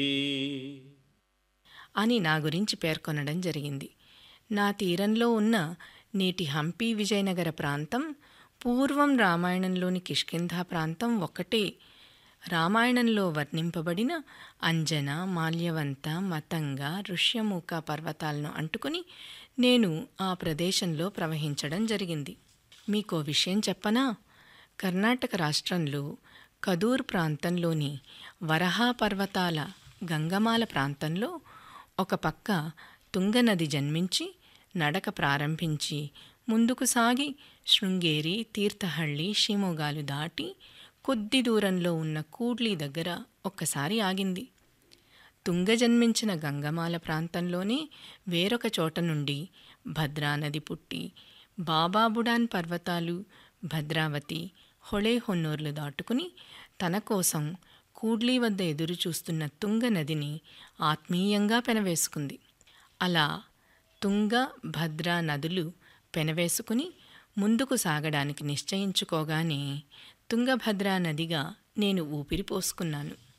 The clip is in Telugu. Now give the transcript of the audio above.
అని నా గురించి పేర్కొనడం జరిగింది నా తీరంలో ఉన్న నేటి హంపి విజయనగర ప్రాంతం పూర్వం రామాయణంలోని కిష్కింధా ప్రాంతం ఒక్కటే రామాయణంలో వర్ణింపబడిన అంజన మాల్యవంత మతంగ ఋష్యమూక పర్వతాలను అంటుకుని నేను ఆ ప్రదేశంలో ప్రవహించడం జరిగింది మీకో విషయం చెప్పనా కర్ణాటక రాష్ట్రంలో కదూర్ ప్రాంతంలోని వరహా పర్వతాల గంగమాల ప్రాంతంలో ఒక పక్క తుంగనది జన్మించి నడక ప్రారంభించి ముందుకు సాగి శృంగేరి తీర్థహళ్ళి షిమోగాలు దాటి కొద్ది దూరంలో ఉన్న కూడ్లీ దగ్గర ఒక్కసారి ఆగింది తుంగ జన్మించిన గంగమాల ప్రాంతంలోనే వేరొక చోట నుండి భద్రానది పుట్టి బాబాబుడాన్ పర్వతాలు భద్రావతి హొళే హొన్నూర్లు దాటుకుని తన కోసం కూడ్లీ వద్ద ఎదురు చూస్తున్న తుంగ నదిని ఆత్మీయంగా పెనవేసుకుంది అలా తుంగ భద్ర నదులు పెనవేసుకుని ముందుకు సాగడానికి నిశ్చయించుకోగానే తుంగభద్రా నదిగా నేను ఊపిరి పోసుకున్నాను